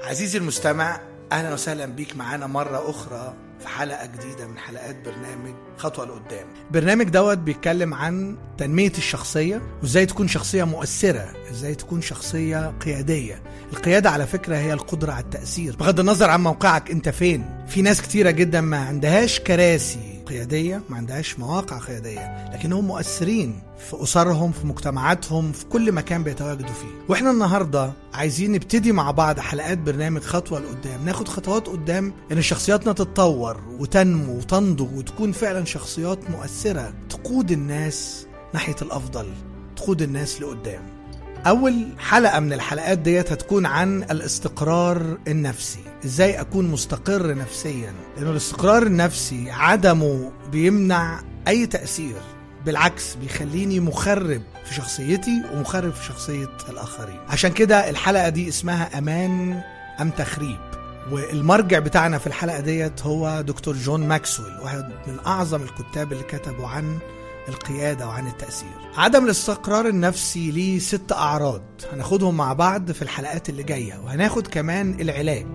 عزيزي المستمع اهلا وسهلا بيك معانا مره اخرى في حلقه جديده من حلقات برنامج خطوه لقدام البرنامج دوت بيتكلم عن تنميه الشخصيه وازاي تكون شخصيه مؤثره ازاي تكون شخصيه قياديه القياده على فكره هي القدره على التاثير بغض النظر عن موقعك انت فين في ناس كتيره جدا ما عندهاش كراسي قياديه ما عندهاش مواقع قياديه لكنهم مؤثرين في اسرهم في مجتمعاتهم في كل مكان بيتواجدوا فيه واحنا النهارده عايزين نبتدي مع بعض حلقات برنامج خطوه لقدام ناخد خطوات قدام ان شخصياتنا تتطور وتنمو وتنضج وتكون فعلا شخصيات مؤثره تقود الناس ناحيه الافضل تقود الناس لقدام أول حلقة من الحلقات ديت هتكون عن الاستقرار النفسي ازاي اكون مستقر نفسيا لانه الاستقرار النفسي عدمه بيمنع اي تأثير بالعكس بيخليني مخرب في شخصيتي ومخرب في شخصية الآخرين عشان كده الحلقة دي اسمها أمان أم تخريب والمرجع بتاعنا في الحلقة ديت هو دكتور جون ماكسويل واحد من أعظم الكتاب اللي كتبوا عن القيادة وعن التأثير عدم الاستقرار النفسي ليه ست أعراض هناخدهم مع بعض في الحلقات اللي جاية وهناخد كمان العلاج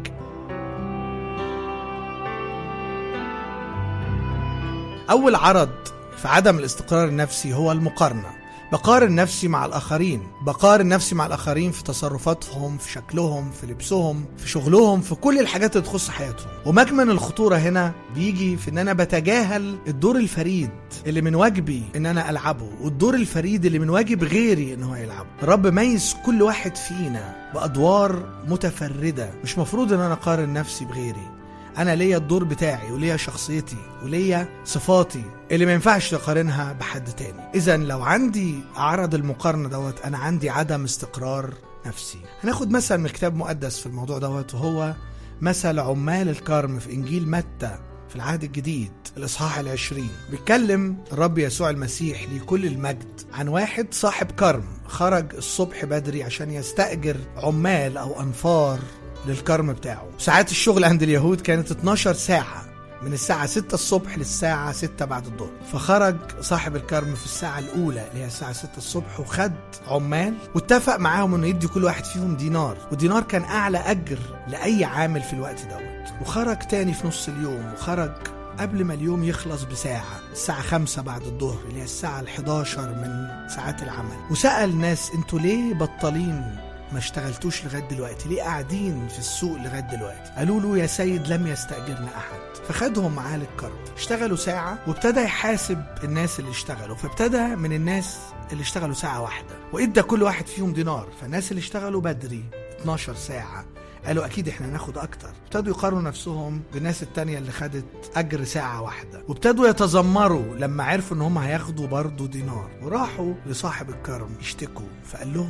أول عرض في عدم الاستقرار النفسي هو المقارنة بقارن نفسي مع الآخرين بقارن نفسي مع الآخرين في تصرفاتهم في شكلهم في لبسهم في شغلهم في كل الحاجات اللي تخص حياتهم ومكمن الخطورة هنا بيجي في ان انا بتجاهل الدور الفريد اللي من واجبي ان انا العبه والدور الفريد اللي من واجب غيري ان هو يلعبه الرب ميز كل واحد فينا بادوار متفرده مش مفروض ان انا اقارن نفسي بغيري انا ليا الدور بتاعي وليا شخصيتي وليا صفاتي اللي ما ينفعش تقارنها بحد تاني اذا لو عندي عرض المقارنه دوت انا عندي عدم استقرار نفسي هناخد مثل من كتاب مقدس في الموضوع دوت وهو مثل عمال الكرم في انجيل متى في العهد الجديد الإصحاح العشرين بيتكلم الرب يسوع المسيح لكل المجد عن واحد صاحب كرم خرج الصبح بدري عشان يستأجر عمال أو أنفار للكرم بتاعه ساعات الشغل عند اليهود كانت 12 ساعة من الساعة 6 الصبح للساعة 6 بعد الظهر فخرج صاحب الكرم في الساعة الأولى اللي هي الساعة 6 الصبح وخد عمال واتفق معاهم انه يدي كل واحد فيهم دينار والدينار كان أعلى أجر لأي عامل في الوقت دوت وخرج تاني في نص اليوم وخرج قبل ما اليوم يخلص بساعة الساعة خمسة بعد الظهر اللي هي الساعة الحداشر من ساعات العمل وسأل ناس انتوا ليه بطالين ما اشتغلتوش لغايه دلوقتي ليه قاعدين في السوق لغايه دلوقتي قالوا له يا سيد لم يستأجرنا احد فخدهم معاه للكرم اشتغلوا ساعة وابتدى يحاسب الناس اللي اشتغلوا فابتدى من الناس اللي اشتغلوا ساعة واحدة وادى كل واحد فيهم دينار فالناس اللي اشتغلوا بدري 12 ساعة قالوا اكيد احنا ناخد اكتر ابتدوا يقارنوا نفسهم بالناس التانية اللي خدت اجر ساعة واحدة وابتدوا يتذمروا لما عرفوا ان هم هياخدوا برضه دينار وراحوا لصاحب الكرم يشتكوا فقال لهم